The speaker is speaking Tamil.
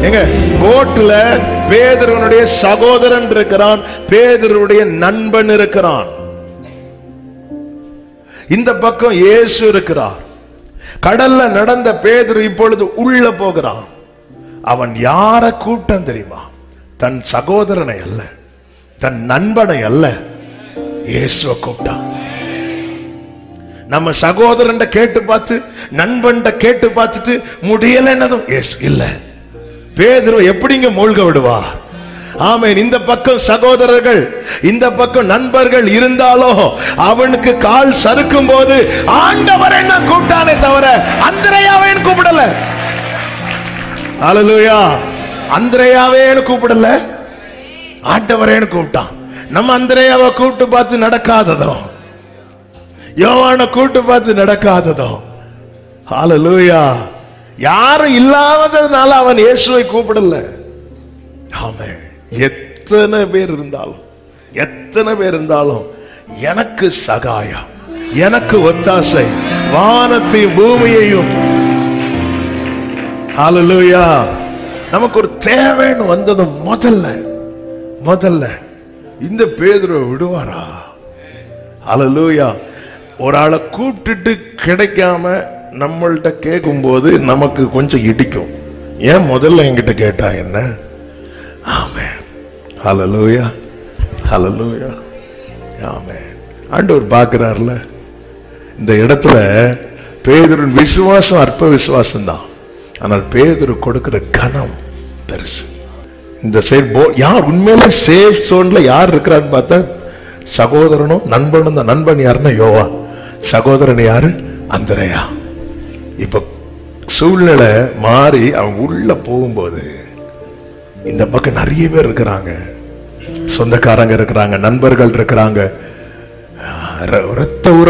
எங்க போட்ல பேதருவனுடைய சகோதரன் இருக்கிறான் பேதருடைய நண்பன் இருக்கிறான் இந்த பக்கம் இயேசு இருக்கிறார் கடல்ல நடந்த பேதுரு இப்பொழுது உள்ள போகிறான் அவன் யார கூட்டம் தெரியுமா தன் சகோதரனை அல்ல தன் நண்பனை அல்ல இயேசுவ கூப்பிட்டான் நம்ம சகோதரன் கேட்டு பார்த்து நண்பன் கேட்டு பார்த்துட்டு முடியல என்னதும் இயேசு இல்ல பேதுரு எப்படிங்க மூழ்க விடுவார் ஆமென் இந்த பக்கம் சகோதரர்கள் இந்த பக்கம் நண்பர்கள் இருந்தாலோ அவனுக்கு கால் சறுக்கும் போது ஆண்டவரை நான் கூப்பிட்டானே தவிர அந்திரையாவே கூப்பிடல அலலுயா அந்திரையாவேன்னு கூப்பிடல ஆண்டவரேன்னு கூப்பிட்டான் நம்ம அந்திரையாவை கூப்பிட்டு பார்த்து நடக்காததும் யோவான கூட்டு பார்த்து நடக்காததும் ஹalleluya யாரும் இல்லாததுனால அவன் இயேசுவை கூப்பிடல ஆமென் எத்தனை பேர் இருந்தாலும் எத்தனை பேர் இருந்தாலும் எனக்கு சகாயம் எனக்கு ஒத்தாசை வானத்தையும் பூமியையும் ஹalleluya நமக்கு ஒரு தேவைன்னு வந்தது முதல்ல முதல்ல இந்த பேதுருவை விடுவாரா ஹalleluya ஒரு ஆளை கூப்பிட்டுட்டு கிடைக்காம நம்மள்ட்ட கேட்கும்போது நமக்கு கொஞ்சம் இடிக்கும் ஏன் முதல்ல என்கிட்ட கேட்டா என்ன ஆமே ஹalleluya ஹalleluya ஆமே ஆண்டவர் பார்க்கிறார்ல இந்த இடத்துல பேதுருவின் விசுவாசம் அற்ப விசுவாசம் தான் ஆனால் பேதுரு கொடுக்கிற கனம் பெருசு இந்த சைடு போ யார் உண்மையிலே சேஃப் சோன்ல யார் இருக்கிறான்னு பார்த்தா சகோதரனும் நண்பனும் தான் நண்பன் யாருன்னா யோவா சகோதரன் யாரு அந்தரையா இப்ப சூழ்நிலை மாறி அவன் உள்ள போகும்போது இந்த பக்கம் நிறைய பேர் இருக்கிறாங்க சொந்தக்காரங்க இருக்கிறாங்க நண்பர்கள் இருக்கிறாங்க ர- ரத்த உறவு